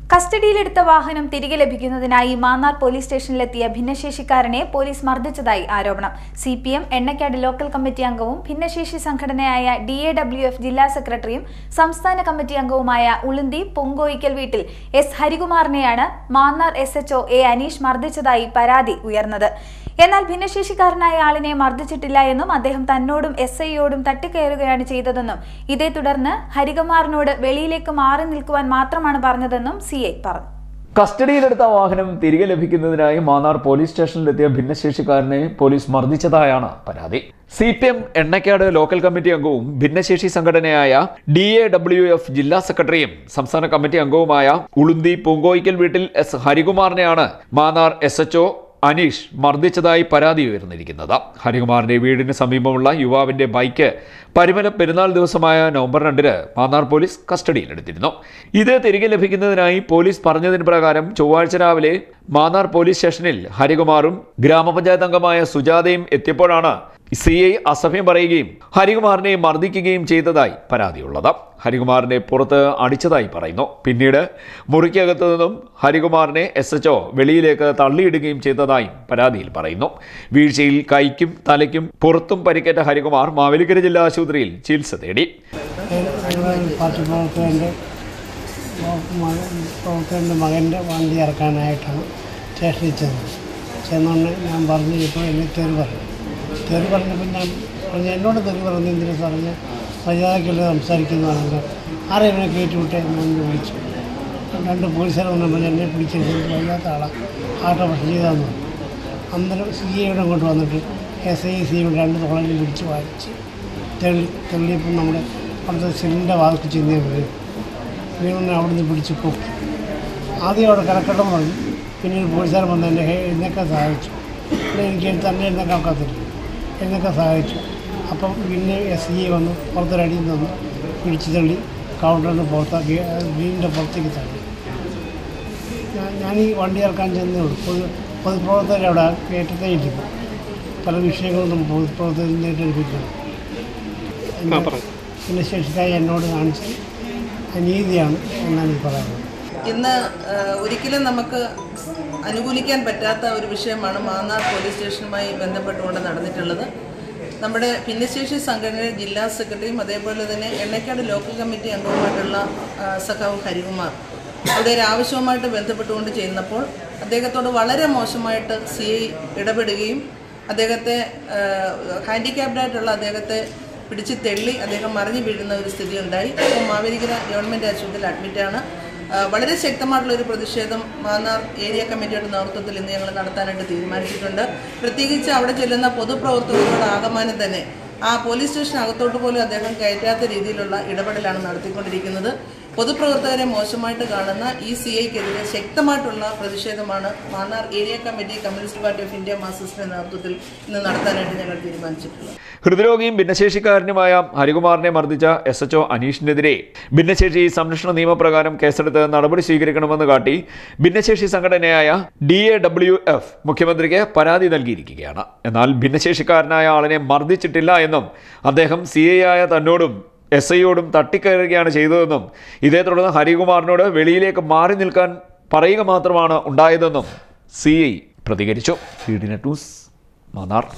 കസ്റ്റഡിയിലെടുത്ത വാഹനം തിരികെ ലഭിക്കുന്നതിനായി മാന്നാർ പോലീസ് സ്റ്റേഷനിലെത്തിയ ഭിന്നശേഷിക്കാരനെ പോലീസ് മർദ്ദിച്ചതായി ആരോപണം C P M Ennakkad local committee അംഗവും ഭിന്നശേഷി സംഘടനയായ ഡി എ ഡബ്ല്യു എഫ് ജില്ലാ സെക്രട്ടറിയും സംസ്ഥാന കമ്മിറ്റി അംഗവുമായ ഉളുന്തി പൊങ്കോയിക്കൽ വീട്ടിൽ എസ് ഹരികുമാറിനെയാണ് Mannar S H O A Aneesh മർദ്ദിച്ചതായി പരാതി ഉയർന്നത് എന്നാൽ ഭിന്നശേഷിക്കാരനായ ആളിനെ മർദ്ദിച്ചിട്ടില്ല എന്നും അദ്ദേഹം തന്നോടും എസ് ഐയോടും തട്ടിക്കയറുകയാണ് ചെയ്തതെന്നും ഇതേ തുടർന്ന് ഹരികുമാറിനോട് വെളിയിലേക്ക് മാറി നിൽക്കുവാൻ മാത്രമാണ് പറഞ്ഞതെന്നും സി ഐ പറഞ്ഞു കസ്റ്റഡിയിലെടുത്ത വാഹനം തിരികെ ലഭിക്കുന്നതിനായി മാന്നാർ പോലീസ് സ്റ്റേഷനിലെത്തിയ ഭിന്നശേഷിക്കാരനെ പോലീസ് മർദ്ദിച്ചതായാണ് പരാതി C P M Ennakkad local committee അംഗവും ഭിന്നശേഷി സംഘടനയായ ഡി എ ഡബ്ല്യു എഫ് ജില്ലാ സെക്രട്ടറിയും സംസ്ഥാന കമ്മിറ്റി അംഗവുമായ ഉളുന്തി പൂങ്കോയിക്കൽ വീട്ടിൽ എസ് ഹരികുമാറിനെയാണ് മാന്നാർ എസ് എച്ച്ഒ അനീഷ് മർദ്ദിച്ചതായി പരാതി ഉയർന്നിരിക്കുന്നത് ഹരികുമാറിന്റെ വീടിന് സമീപമുള്ള യുവാവിന്റെ ബൈക്ക് പരിമല പെരുന്നാൾ ദിവസമായ നവംബർ രണ്ടിന് മാന്നാർ പോലീസ് കസ്റ്റഡിയിലെടുത്തിരുന്നു ഇത് തിരികെ ലഭിക്കുന്നതിനായി പോലീസ് പറഞ്ഞതിന് പ്രകാരം ചൊവ്വാഴ്ച രാവിലെ മാന്നാർ പോലീസ് സ്റ്റേഷനിൽ ഹരികുമാറും ഗ്രാമപഞ്ചായത്ത് അംഗമായ സുജാതയും എത്തിയപ്പോഴാണ് സി ഐ അസഭ്യം പറയുകയും ഹരികുമാറിനെ മർദ്ദിക്കുകയും ചെയ്തതായി പരാതിയുള്ളത് ഹരികുമാറിനെ പുറത്ത് അടിച്ചതായി പറയുന്നു പിന്നീട് മുറിക്കകത്തു നിന്നും ഹരികുമാറിനെ എസ് എച്ച്ഒ വെളിയിലേക്ക് തള്ളിയിടുകയും ചെയ്തതായും പരാതിയിൽ പറയുന്നു വീഴ്ചയിൽ കൈക്കും തലയ്ക്കും പുറത്തും പരിക്കേറ്റ ഹരികുമാർ മാവേലിക്കര ജില്ലാ ആശുപത്രിയിൽ ചികിത്സ തേടി ഞങ്ങളുടെ പാർട്ടി പ്രവർത്തകൻ്റെ പ്രവർത്തകൻ്റെ മകൻ്റെ വണ്ടി ഇറക്കാനായിട്ടാണ് സ്റ്റേഷനിൽ ചെന്നത് ചെന്നുകൊണ്ട് ഞാൻ പറഞ്ഞു ഇപ്പോൾ എന്നെ തെറി പറഞ്ഞു തെറി പറഞ്ഞപ്പോൾ ഞാൻ പറഞ്ഞു എന്നോട് തെറി പറഞ്ഞു എന്തിനു പറഞ്ഞ് മര്യാദയ്ക്കല്ലേ സംസാരിക്കുന്നതാണല്ലോ ആരെ ഇവനെ കയറ്റിവിട്ടെ എന്ന് വിളിച്ചു രണ്ട് പോലീസുകാർ വന്നപ്പോൾ എന്നെ പിടിച്ചത് വല്ലാത്ത ആളാണ് ആട്ടോ പക്ഷം ചെയ്താന്ന് പറഞ്ഞു അന്നേരം സി ഐയുടെ അങ്ങോട്ട് വന്നിട്ട് എസ് ഐ സി ഐയുടെ രണ്ട് തോളയിൽ പിടിച്ച് വായിച്ച് തെള്ളി തെള്ളിയപ്പം നമ്മുടെ അവിടുത്തെ സെല്ലിൻ്റെ വാതിൽ ചെന്നേ വീഴും വീണുനെ അവിടെ നിന്ന് പിടിച്ച് പൊക്കി ആദ്യം അവിടെ കിടക്കട്ടം പറഞ്ഞു പിന്നീട് പോലീസുകാർ വന്ന് എന്നെ ഹേ- എഴുന്നേക്കാൻ സഹായിച്ചു പിന്നെ എനിക്ക് തന്നെ എഴുന്നേക്കാൻ ഒക്കത്തില്ല എഴുന്നേക്കാൻ സഹായിച്ചു അപ്പം പിന്നെ എസ് ഐ വന്നു പുറത്തൊരടിയിൽ നിന്ന് പിടിച്ച് തള്ളി കൗണ്ടറിന് പുറത്താക്കി വീടിൻ്റെ പുറത്തേക്ക് തള്ളി ഞാൻ- ഞാൻ ഈ വണ്ടി ഇറക്കാൻ ചെന്നേ ഉള്ളൂ പൊതു പൊതുപ്രവർത്തകർ അവിടെ കയറ്റത്തേ ഇരിക്കും പല വിഷയങ്ങളും നമ്മൾ പൊതുപ്രവർത്തകർ നേരിട്ടിരിക്കുന്നു പിന്നെ ശേഷിക്കായി എന്നോട് കാണിച്ച അനീതിയാണ് എന്നാണ് എനിക്ക് പറയുന്നത് ഇന്ന് ആ, ഒരിക്കലും നമുക്ക് അനുകൂലിക്കാൻ പറ്റാത്ത ഒരു വിഷയമാണ് മാന്നാർ പോലീസ് സ്റ്റേഷനുമായി ബന്ധപ്പെട്ടുകൊണ്ട് നടന്നിട്ടുള്ളത് നമ്മുടെ ഭിന്നശേഷി സംഘടനയുടെ ജില്ലാ സെക്രട്ടറിയും അതേപോലെ തന്നെ എണ്ണക്കാട് ലോക്കൽ കമ്മിറ്റി അംഗവുമായിട്ടുള്ള ആ, സഖാവ് ഹരികുമാർ അവിടെ ഒരു ആവശ്യവുമായിട്ട് ബന്ധപ്പെട്ടുകൊണ്ട് ചെയ്യുന്നപ്പോൾ അദ്ദേഹത്തോട് വളരെ മോശമായിട്ട് സി ഐ ഇടപെടുകയും അദ്ദേഹത്തെ ഹാൻഡിക്യാപ്ഡായിട്ടുള്ള അദ്ദേഹത്തെ പിടിച്ച് തെള്ളി അദ്ദേഹം മറിഞ്ഞു വീഴുന്ന ഒരു സ്ഥിതി ഉണ്ടായി അപ്പോൾ മാവേലിക്കര ഗവൺമെൻറ് ആശുപത്രിയിൽ അഡ്മിറ്റാണ് ആ, വളരെ ശക്തമായിട്ടുള്ള ഒരു പ്രതിഷേധം മാന്നാർ ഏരിയ കമ്മിറ്റിയുടെ നേതൃത്വത്തിൽ ഇന്ന് ഞങ്ങൾ നടത്താനായിട്ട് തീരുമാനിച്ചിട്ടുണ്ട് പ്രത്യേകിച്ച് അവിടെ ചെല്ലുന്ന പൊതുപ്രവർത്തകരോട് ആകമാനം തന്നെ ആ പോലീസ് സ്റ്റേഷൻ അകത്തോട്ട് പോലും അദ്ദേഹം കയറ്റാത്ത രീതിയിലുള്ള ഇടപെടലാണ് നടത്തിക്കൊണ്ടിരിക്കുന്നത് പൊതുപ്രവർത്തകരെ മോശമായിട്ട് കാണുന്ന ഈ സി ഐക്കെതിരെ ശക്തമായിട്ടുള്ള പ്രതിഷേധമാണ് Mannar area committee communist party of India മാർസിസ്റ്റിന്റെ നേതൃത്വത്തിൽ ഇന്ന് നടത്താനായിട്ട് ഞങ്ങൾ തീരുമാനിച്ചിട്ടുള്ളത് ഹൃദ്രോഗിയും ഭിന്നശേഷിക്കാരനുമായ ഹരികുമാറിനെ മർദ്ദിച്ച എസ് എച്ച്ഒ അനീഷിനെതിരെ ഭിന്നശേഷി സംരക്ഷണ നിയമപ്രകാരം കേസെടുത്ത് നടപടി സ്വീകരിക്കണമെന്ന് കാട്ടി ഭിന്നശേഷി സംഘടനയായ ഡി എ ഡബ്ല്യു എഫ് മുഖ്യമന്ത്രിക്ക് പരാതി നൽകിയിരിക്കുകയാണ് എന്നാൽ ഭിന്നശേഷിക്കാരനായ ആളിനെ മർദ്ദിച്ചിട്ടില്ല എന്നും അദ്ദേഹം സി ഐ ആയ തന്നോടും എസ് ഐയോടും തട്ടിക്കയറുകയാണ് ചെയ്തതെന്നും ഇതേ തുടർന്ന് ഹരികുമാറിനോട് വെളിയിലേക്ക് മാറി നിൽക്കാൻ പറയുക മാത്രമാണ് ഉണ്ടായതെന്നും സി ഐ പ്രതികരിച്ചു D D net news Mannar